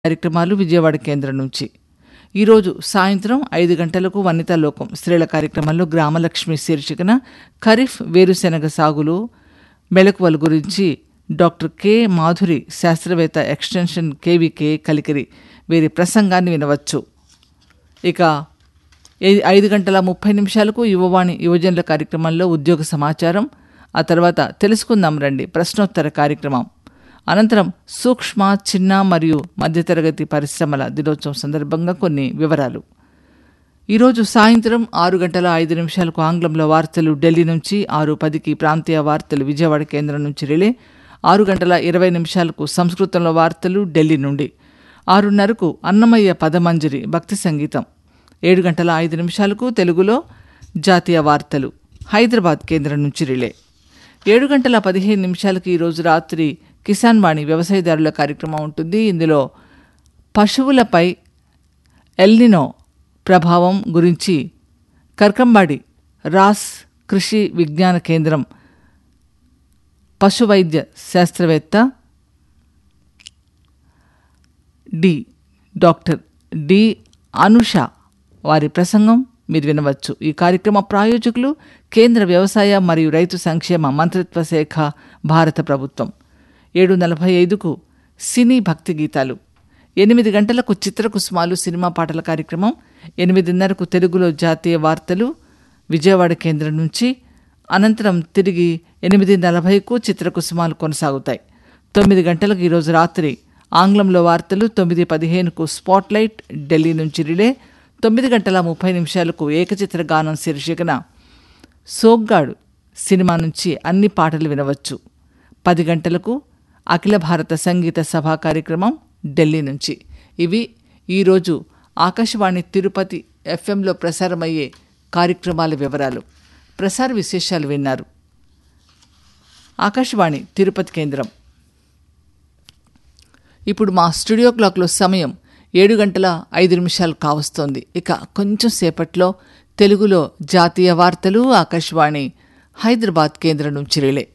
కార్యక్రమాలు విజయవాడ కేంద్రం నుంచి ఈరోజు సాయంత్రం ఐదు గంటలకు వనితా లోకం స్త్రీల కార్యక్రమంలో గ్రామలక్ష్మి శీర్షికన ఖరీఫ్ వేరుశెనగ సాగులో మెళకువల గురించి డాక్టర్ కె మాధురి శాస్త్రవేత్త ఎక్స్టెన్షన్ కేవీకే కలికిరి వీరి ప్రసంగాన్ని వినవచ్చు ఇక ఐ- ఐదు గంటల ముప్పై నిమిషాలకు యువవాణి యువజనుల కార్యక్రమంలో ఉద్యోగ సమాచారం ఆ తర్వాత తెలుసుకుందాం రండి ప్రశ్నోత్తర కార్యక్రమం అనంతరం సూక్ష్మ చిన్న మరియు మధ్యతరగతి పరిశ్రమల దినోత్సవం సందర్భంగా కొన్ని వివరాలు ఈరోజు సాయంత్రం ఆరు గంటల ఐదు నిమిషాలకు ఆంగ్లంలో వార్తలు ఢిల్లీ నుంచి ఆరు పదికి ప్రాంతీయ వార్తలు విజయవాడ కేంద్రం నుంచి రిలే ఆరు గంటల ఇరవై నిమిషాలకు సంస్కృతంలో వార్తలు ఢిల్లీ నుండి ఆరున్నరకు అన్నమయ్య పదమంజరి భక్తి సంగీతం ఏడు గంటల ఐదు నిమిషాలకు తెలుగులో జాతీయ వార్తలు హైదరాబాద్ కేంద్రం నుంచి రిలే ఏడు గంటల పదిహేను నిమిషాలకి ఈరోజు రాత్రి కిసాన్ వాణి వ్యవసాయదారుల కార్యక్రమం ఉంటుంది ఇందులో పశువులపై ఎల్నినో ప్రభావం గురించి కర్కంబాడి రాస్ కృషి విజ్ఞాన కేంద్రం పశువైద్య శాస్త్రవేత్త డి డాక్టర్ డి అనుష వారి ప్రసంగం మీరు వినవచ్చు ఈ కార్యక్రమ ప్రాయోజకులు కేంద్ర వ్యవసాయ మరియు రైతు సంక్షేమ మంత్రిత్వ శాఖ భారత ప్రభుత్వం ఏడు నలభై ఐదుకు సినీ భక్తి గీతాలు ఎనిమిది గంటలకు చిత్రకుసుమాలు సినిమా పాటల కార్యక్రమం ఎనిమిదిన్నరకు తెలుగులో జాతీయ వార్తలు విజయవాడ కేంద్రం నుంచి అనంతరం తిరిగి ఎనిమిది నలభైకు చిత్రకుసుమాలు కొనసాగుతాయి తొమ్మిది గంటలకు ఈరోజు రాత్రి ఆంగ్లంలో వార్తలు తొమ్మిది పదిహేనుకు స్పాట్లైట్ ఢిల్లీ నుంచి రిలే తొమ్మిది గంటల ముప్పై నిమిషాలకు ఏకచిత్ర గానం శీర్షికన సోగ్గాడు సినిమా నుంచి అన్ని పాటలు వినవచ్చు పది గంటలకు అఖిల భారత సంగీత సభా కార్యక్రమం ఢిల్లీ నుంచి ఇవి ఈరోజు ఆకాశవాణి తిరుపతి ఎఫ్ఎంలో ప్రసారమయ్యే కార్యక్రమాల వివరాలు ప్రసార విశేషాలు విన్నారు ఆకాశవాణి తిరుపతి కేంద్రం ఇప్పుడు మా స్టూడియో క్లాక్లో సమయం ఏడు గంటల ఐదు నిమిషాలు కావస్తోంది ఇక కొంచెం సేపట్లో తెలుగులో జాతీయ వార్తలు ఆకాశవాణి హైదరాబాద్ కేంద్రం నుంచి రిలే